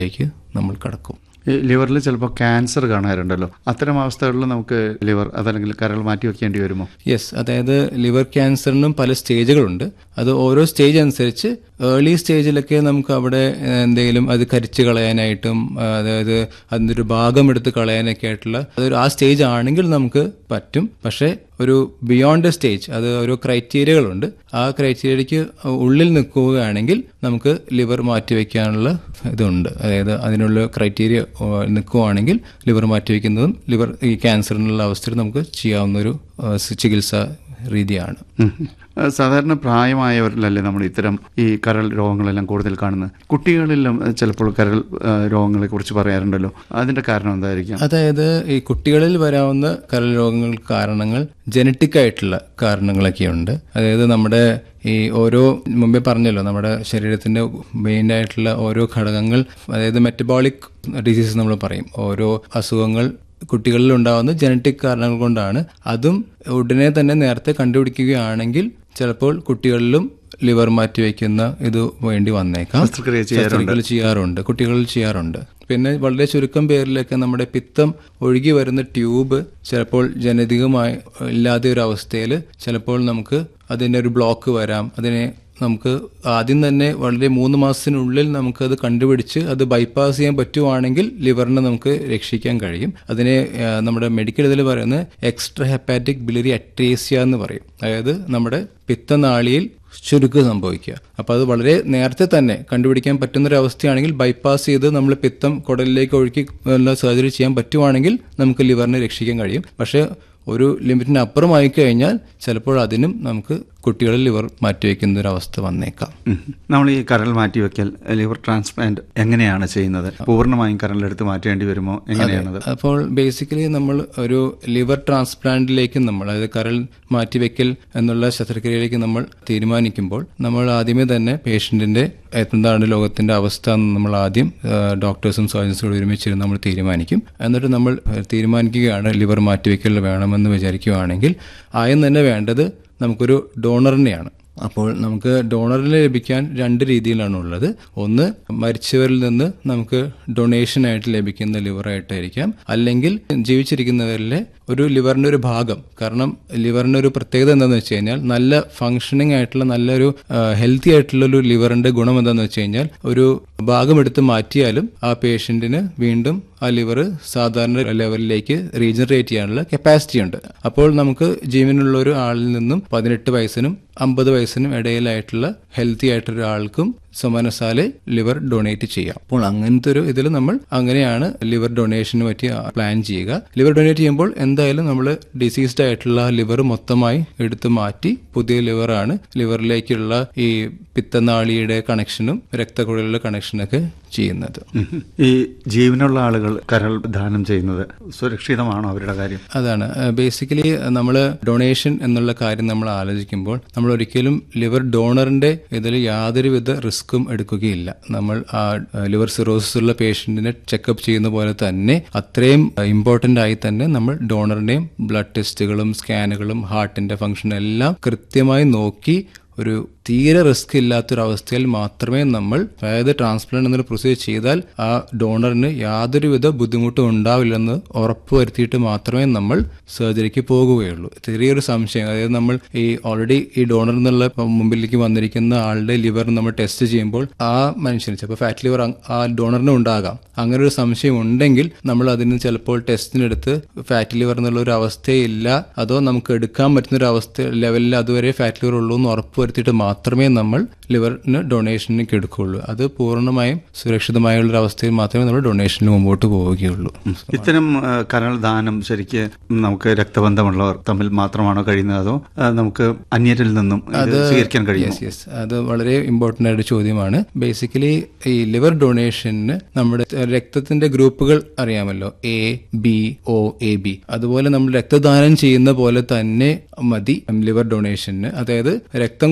ലേക്ക് നമ്മൾ കടക്കും ഈ ലിവറിൽ ചിലപ്പോൾ ക്യാൻസർ കാണാറുണ്ടല്ലോ അത്തരം അവസ്ഥകളിൽ നമുക്ക് ലിവർ അതല്ലെങ്കിൽ കരൾ മാറ്റി വെക്കേണ്ടി വരുമോ യെസ് അതായത് ലിവർ ക്യാൻസറിനും പല സ്റ്റേജുകളുണ്ട് അത് ഓരോ സ്റ്റേജ് അനുസരിച്ച് ഏർലി സ്റ്റേജിലൊക്കെ നമുക്ക് അവിടെ ഏഹ്, എന്തെങ്കിലും അത് കരിച്ച് കളയാനായിട്ടും ആ, അതായത് അതിൻ്റെ ഒരു ഭാഗം എടുത്ത് കളയാനൊക്കെ ആയിട്ടുള്ള അതൊരു ആ സ്റ്റേജ് ആണെങ്കിൽ നമുക്ക് പറ്റും പക്ഷേ ഒരു ബിയോണ്ട് സ്റ്റേജ് അത് ഓരോ ക്രൈറ്റീരിയകളുണ്ട് ആ ക്രൈറ്റീരിയയ്ക്ക് ഉള്ളിൽ നിൽക്കുകയാണെങ്കിൽ നമുക്ക് ലിവർ മാറ്റിവെക്കാനുള്ള ഇതുണ്ട് അതായത് അതിനുള്ള ക്രൈറ്റീരിയ നിൽക്കുകയാണെങ്കിൽ ലിവർ മാറ്റിവെക്കുന്നതും ലിവർ ഈ ക്യാൻസറിനുള്ള അവസ്ഥയിൽ നമുക്ക് ചെയ്യാവുന്ന ഒരു ആ, ചികിത്സാ രീതിയാണ് ഉം. ഏഹ് സാധാരണ പ്രായമായവരിലല്ലേ നമ്മൾ ഇത്തരം ഈ കരൾ രോഗങ്ങളെല്ലാം കൂടുതൽ കാണുന്നത് കുട്ടികളിലും ഏഹ് ചിലപ്പോൾ കരൾ ഏഹ് രോഗങ്ങളെ കുറിച്ച് പറയാറുണ്ടല്ലോ അതിന്റെ കാരണം എന്തായിരിക്കാം അതായത് ഈ കുട്ടികളിൽ വരാവുന്ന കരൾ രോഗങ്ങൾ കാരണങ്ങൾ ജനറ്റിക് ആയിട്ടുള്ള കാരണങ്ങളൊക്കെയുണ്ട് അതായത് നമ്മുടെ ഈ ഓരോ മുമ്പേ പറഞ്ഞല്ലോ നമ്മുടെ ശരീരത്തിന്റെ മെയിൻ ആയിട്ടുള്ള ഓരോ ഘടകങ്ങൾ അതായത് മെറ്റബോളിക് ഡിസീസ് നമ്മൾ പറയും ഓരോ അസുഖങ്ങൾ കുട്ടികളിൽ ഉണ്ടാകുന്ന ജനറ്റിക് കാരണങ്ങൾ കൊണ്ടാണ് അതും ഉടനെ തന്നെ നേരത്തെ കണ്ടുപിടിക്കുകയാണെങ്കിൽ ചിലപ്പോൾ കുട്ടികളിലും ലിവർ മാറ്റിവെക്കുന്ന ഇത് വേണ്ടി വന്നേക്കാം ശസ്ത്രക്രിയ ചെയ്യാറുണ്ട് ശസ്ത്രക്രിയകൾ ചെയ്യാറുണ്ട് കുട്ടികളിൽ ചെയ്യാറുണ്ട് പിന്നെ വളരെ ചുരുക്കം പേരിലൊക്കെ നമ്മുടെ പിത്തം ഒഴുകി വരുന്ന ട്യൂബ് ചിലപ്പോൾ ജനിതകമായി ഇല്ലാത്ത ഒരു അവസ്ഥയിൽ ചിലപ്പോൾ നമുക്ക് അതിൻ്റെ ഒരു ബ്ലോക്ക് വരാം അതിനെ നമുക്ക് ആദ്യം തന്നെ വളരെ മൂന്ന് മാസത്തിനുള്ളിൽ നമുക്കത് കണ്ടുപിടിച്ച് അത് ബൈപ്പാസ് ചെയ്യാൻ പറ്റുവാണെങ്കിൽ ലിവറിനെ നമുക്ക് രക്ഷിക്കാൻ കഴിയും അതിനെ ആ, നമ്മുടെ മെഡിക്കൽ ഇതിൽ പറയുന്നത് എക്സ്ട്രാ ഹെപ്പാറ്റിക് ബിലറി അട്രേസിയ എന്ന് പറയും അതായത് നമ്മുടെ പിത്തനാളിയിൽ ചുരുക്ക് സംഭവിക്കുക അപ്പോൾ അത് വളരെ നേരത്തെ തന്നെ കണ്ടുപിടിക്കാൻ പറ്റുന്ന ഒരു അവസ്ഥയാണെങ്കിൽ ബൈപ്പാസ് ചെയ്ത് നമ്മൾ പിത്തം കുടലിലേക്ക് ഒഴുക്കി ഉള്ള സർജറി ചെയ്യാൻ പറ്റുവാണെങ്കിൽ നമുക്ക് ലിവറിനെ രക്ഷിക്കാൻ കഴിയും പക്ഷേ ഒരു ലിമിറ്റിന് അപ്പുറമായി കഴിഞ്ഞാൽ ചിലപ്പോൾ അതിനും നമുക്ക് കുട്ടികളിൽ ലിവർ മാറ്റിവെക്കുന്ന ഒരു അവസ്ഥ വന്നേക്കാം ഉം. നമ്മൾ ഈ കരൾ മാറ്റിവെക്കൽ ലിവർ ട്രാൻസ്പ്ലാന്റ് എങ്ങനെയാണ് ചെയ്യുന്നത് പൂർണ്ണമായും കരളിലെടുത്ത് മാറ്റേണ്ടി വരുമോ എങ്ങനെയാണത് അപ്പോൾ ബേസിക്കലി നമ്മൾ ഒരു ലിവർ ട്രാൻസ്പ്ലാന്റിലേക്ക് നമ്മൾ അതായത് കരൾ മാറ്റിവെക്കൽ എന്നുള്ള ശസ്ത്രക്രിയയിലേക്ക് നമ്മൾ തീരുമാനിക്കുമ്പോൾ നമ്മൾ ആദ്യമേ തന്നെ പേഷ്യന്റിന്റെ എന്താണ് ലോകത്തിന്റെ അവസ്ഥ എന്ന് നമ്മൾ ആദ്യം ഡോക്ടേഴ്സും സർജൻസും കൂടി ഒരുമിച്ചിരുന്ന് നമ്മൾ തീരുമാനിക്കും എന്നിട്ട് നമ്മൾ ഏഹ്, തീരുമാനിക്കുകയാണ് ലിവർ മാറ്റിവെക്കൽ വേണമെന്ന് വിചാരിക്കുകയാണെങ്കിൽ ആദ്യം തന്നെ വേണ്ടത് നമുക്കൊരു ഡോണറിനെയാണ് അപ്പോൾ നമുക്ക് ഡോണറിനെ ലഭിക്കാൻ രണ്ട് രീതിയിലാണ് ഉള്ളത് ഒന്ന് മരിച്ചവരിൽ നിന്ന് നമുക്ക് ഡൊണേഷൻ ആയിട്ട് ലഭിക്കുന്ന ലിവറായിട്ടായിരിക്കാം അല്ലെങ്കിൽ ജീവിച്ചിരിക്കുന്നവരിലെ ഒരു ലിവറിന്റെ ഒരു ഭാഗം കാരണം ലിവറിന്റെ ഒരു പ്രത്യേകത എന്താണെന്ന് വെച്ച് കഴിഞ്ഞാൽ നല്ല ഫങ്ഷനിങ് ആയിട്ടുള്ള നല്ലൊരു ഹെൽത്തി ആയിട്ടുള്ള ഒരു ലിവറിന്റെ ഗുണം എന്താണെന്ന് വെച്ച് കഴിഞ്ഞാൽ ഒരു ഭാഗം എടുത്ത് മാറ്റിയാലും ആ പേഷ്യന്റിന് വീണ്ടും ആ ലിവർ സാധാരണ ലെവലിലേക്ക് റീജനറേറ്റ് ചെയ്യാനുള്ള കപ്പാസിറ്റി ഉണ്ട് അപ്പോൾ നമുക്ക് ജീവനുള്ള ഒരു ആളിൽ നിന്നും പതിനെട്ട് വയസ്സിനും അമ്പത് വയസ്സിനും ഇടയിലായിട്ടുള്ള ഹെൽത്തി ആയിട്ടുള്ള ഒരാൾക്കും സമാനസാലെ ലിവർ ഡൊണേറ്റ് ചെയ്യാം അപ്പോൾ അങ്ങനത്തെ ഒരു ഇതിൽ നമ്മൾ അങ്ങനെയാണ് ലിവർ ഡൊണേഷന് പറ്റി പ്ലാൻ ചെയ്യുക ലിവർ ഡൊണേറ്റ് ചെയ്യുമ്പോൾ എന്തായാലും നമ്മൾ ഡിസീസ്ഡ് ആയിട്ടുള്ള ലിവർ മൊത്തമായി എടുത്തു മാറ്റി പുതിയ ലിവറാണ് ലിവറിലേക്കുള്ള ഈ പിത്തനാളിയുടെ കണക്ഷനും രക്തക്കുഴലിലെ കണക്ഷനൊക്കെ ചെയ്യുന്നത് ഉം. ഈ ജീവനുള്ള ആളുകൾ കരൾ ദാനം ചെയ്യുന്നത് സുരക്ഷിതമാണോ അവരുടെ കാര്യം അതാണ് ബേസിക്കലി നമ്മൾ ഡൊണേഷൻ എന്നുള്ള കാര്യം നമ്മൾ ആലോചിക്കുമ്പോൾ നമ്മൾ ഒരിക്കലും ലിവർ ഡോണറിന്റെ ഇതിൽ യാതൊരുവിധ റിസ്ക്കും എടുക്കുകയില്ല നമ്മൾ ആ ലിവർ സിറോസിസ് ഉള്ള പേഷ്യന്റിനെ ചെക്കപ്പ് ചെയ്യുന്ന പോലെ തന്നെ അത്രയും ഇമ്പോർട്ടന്റ് ആയി തന്നെ നമ്മൾ ഡോണറിന്റെയും ബ്ലഡ് ടെസ്റ്റുകളും സ്കാനുകളും ഹാർട്ടിന്റെ ഫംഗ്ഷൻ എല്ലാം കൃത്യമായി നോക്കി ഒരു തീരെ റിസ്ക് ഇല്ലാത്തൊരവസ്ഥയിൽ മാത്രമേ നമ്മൾ അതായത് ട്രാൻസ്പ്ലാന്റ് എന്നൊരു പ്രൊസീജിയർ ചെയ്താൽ ആ ഡോണറിന് യാതൊരുവിധ ബുദ്ധിമുട്ടും ഉണ്ടാവില്ലെന്ന് ഉറപ്പ് വരുത്തിയിട്ട് മാത്രമേ നമ്മൾ സർജറിക്ക് പോകുകയുള്ളൂ ചെറിയൊരു സംശയം അതായത് നമ്മൾ ഈ ഓൾറെഡി ഈ ഡോണർ എന്നുള്ള മുമ്പിലേക്ക് വന്നിരിക്കുന്ന ആളുടെ ലിവർ നമ്മൾ ടെസ്റ്റ് ചെയ്യുമ്പോൾ ആ മനുഷ്യന് ചിലപ്പോൾ ഫാറ്റ് ലിവർ ആ ഡോണറിന് ഉണ്ടാകാം അങ്ങനെ ഒരു സംശയം ഉണ്ടെങ്കിൽ നമ്മൾ അതിന് ചിലപ്പോൾ ടെസ്റ്റിനെടുത്ത് ഫാറ്റ് ലിവർ എന്നുള്ള ഒരു അവസ്ഥയില്ല അതോ നമുക്ക് എടുക്കാൻ പറ്റുന്ന ഒരു അവസ്ഥ ലെവലിൽ അതുവരെ ഫാറ്റ് ലിവർ ഉള്ളൂ എന്ന് ഉറപ്പ് വരുത്തിയിട്ട് മാത്രമേ നമ്മൾ ലിവറിന് ഡൊണേഷനിലേക്ക് എടുക്കുകയുള്ളൂ അത് പൂർണ്ണമായും സുരക്ഷിതമായുള്ള ഒരു അവസ്ഥയിൽ മാത്രമേ നമ്മൾ ഡൊണേഷനിൽ മുമ്പോട്ട് പോവുകയുള്ളൂ ഇത്തരം ആ, കരൾ ദാനം ശരിക്ക് നമുക്ക് രക്തബന്ധമുള്ളവർ തമ്മിൽ മാത്രമാണോ കഴിയുന്നത് അതോ ആ, നമുക്ക് അന്യരിൽ നിന്നും ഇത് സ്വീകരിക്കാൻ കഴിയുമോ യെസ് യെസ് അത് വളരെ ഇമ്പോർട്ടന്റ് ആയിട്ട് ചോദ്യമാണ് ബേസിക്കലി ഈ ലിവർ ഡൊണേഷന് നമ്മുടെ രക്തത്തിന്റെ ഗ്രൂപ്പുകൾ അറിയാമല്ലോ A B O A B അതുപോലെ നമ്മൾ രക്തദാനം ചെയ്യുന്ന പോലെ തന്നെ മതി ലിവർ ഡൊണേഷന് അതായത് രക്തം കൊടുക്കുന്ന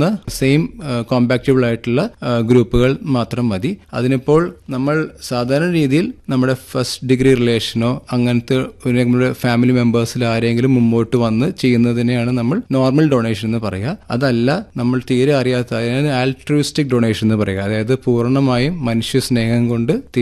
പറ്റുന്ന സെയിം കോമ്പാക്റ്റബിൾ ആയിട്ടുള്ള ആ, ഗ്രൂപ്പുകൾ മാത്രം മതി അതിനിപ്പോൾ നമ്മൾ സാധാരണ രീതിയിൽ നമ്മുടെ ഫസ്റ്റ് ഡിഗ്രി റിലേഷനോ അങ്ങനത്തെ ഒരു നമ്മുടെ ഫാമിലി മെമ്പേഴ്സിൽ ആരെങ്കിലും മുമ്പോട്ട് വന്ന് ചെയ്യുന്നതിനെയാണ് നമ്മൾ നോർമൽ ഡൊണേഷൻ എന്ന് പറയുക അതല്ല നമ്മൾ തീരെ അറിയാത്ത ആൾട്രൂയിസ്റ്റിക് ഡൊണേഷൻ എന്ന് പറയുക അതായത് പൂർണ്ണമായും മനുഷ്യ സ്നേഹം കൊണ്ട്